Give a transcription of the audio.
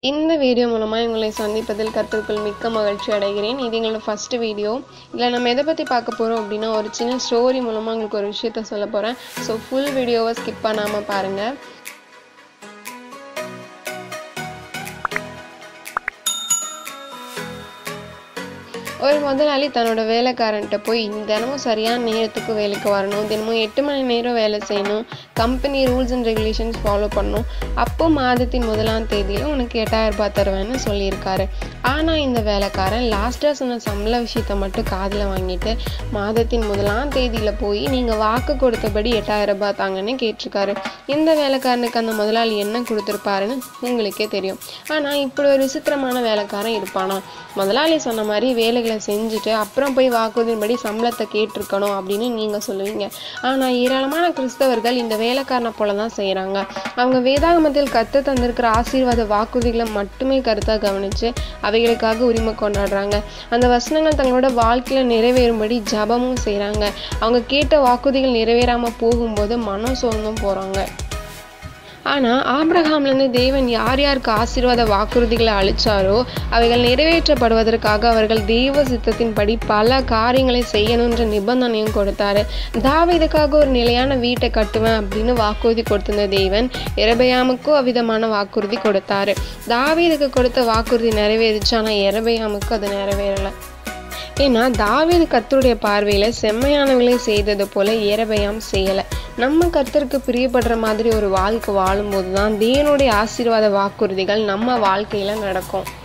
இந்த வீடியோ மூலமாக உங்களை சந்திப்பதில் கருத்துக்கள் மிக்க மகிழ்ச்சி அடைகிறேன் இது எங்களோட ஃபர்ஸ்ட் வீடியோ இதில் நம்ம எதை பற்றி பார்க்க போகிறோம் அப்படின்னா ஒரு சின்ன ஸ்டோரி மூலமாக உங்களுக்கு ஒரு விஷயத்த சொல்ல போகிறேன் ஸோ ஃபுல் வீடியோவை ஸ்கிப் பண்ணாமல் பாருங்கள் ஒரு முதலாளி தன்னோட வேலைக்காரன்ட்ட போய் தினமும் சரியான நேரத்துக்கு வேலைக்கு வரணும் தினமும் எட்டு மணி நேரம் வேலை செய்யணும் company rules and regulations follow பண்ணணும் அப்போ மாதத்தின் முதலாம் தேதியில் உனக்கு எட்டாயிரம் ரூபாய் தருவேன்னு சொல்லியிருக்காரு ஆனால் இந்த வேலைக்காரன் லாஸ்ட்டாக சொன்ன சம்பள விஷயத்த மட்டும் காதில் வாங்கிட்டு மாதத்தின் முதலாம் தேதியில் போய் நீங்கள் வாக்கு கொடுத்தபடி எட்டாயிரம் ரூபாய் தாங்கன்னு கேட்டிருக்காரு இந்த வேலைக்காரனுக்கு அந்த முதலாளி என்ன கொடுத்துருப்பாருன்னு உங்களுக்கே தெரியும் ஆனால் இப்படி ஒரு விசித்திரமான வேலைக்காரன் இருப்பானா முதலாளி சொன்ன மாதிரி வேலைகளை செஞ்சுட்டு அப்புறம் போய் வாக்குறுதியின்படி சம்பளத்தை கேட்டிருக்கணும் அப்படின்னு நீங்கள் சொல்லுவீங்க ஆனால் ஏராளமான கிறிஸ்தவர்கள் இந்த வேலைக்காரனை போல தான் செய்கிறாங்க அவங்க வேதாகமத்தில் கத்து தந்திருக்கிற ஆசீர்வாத வாக்குறுதிகளை மட்டுமே கருத்தாக கவனித்து அவைகளுக்காக உரிமை கொண்டாடுறாங்க அந்த வசனங்கள் தங்களோட வாழ்க்கையில் நிறைவேறும்படி ஜபமும் செய்கிறாங்க அவங்க கேட்ட வாக்குறுதிகள் நிறைவேறாமல் போகும்போது மனம் சோர்ந்தும் போகிறாங்க ஆனால் ஆப்ரஹாம்லேருந்து தேவன் யார் யாருக்கு ஆசீர்வாத வாக்குறுதிகளை அளிச்சாரோ அவைகள் நிறைவேற்றப்படுவதற்காக அவர்கள் தெய்வ சித்தத்தின்படி பல காரியங்களை செய்யணுன்ற நிபந்தனையும் கொடுத்தாரு தாவீதுக்காக ஒரு நிலையான வீட்டை கட்டுவேன் அப்படின்னு வாக்குறுதி கொடுத்திருந்த தேவன் எரபயாமுக்கும் அவ்விதமான வாக்குறுதி கொடுத்தாரு தாவீதுக்கு கொடுத்த வாக்குறுதி நிறைவேறிச்சு ஆனால் எரபயாமுக்கு அது நிறைவேறலை ஏன்னா தாவீது கர்த்தருடைய பார்வையில செம்மையானவர்களை செய்தது போல ஏரபயாம் செய்யல நம்ம கர்த்தருக்கு பிரியப்படுற மாதிரி ஒரு வாழ்க்கை வாழும்போது தான் தேவனுடைய ஆசீர்வாத வாக்குறுதிகள் நம்ம வாழ்க்கையில நடக்கும்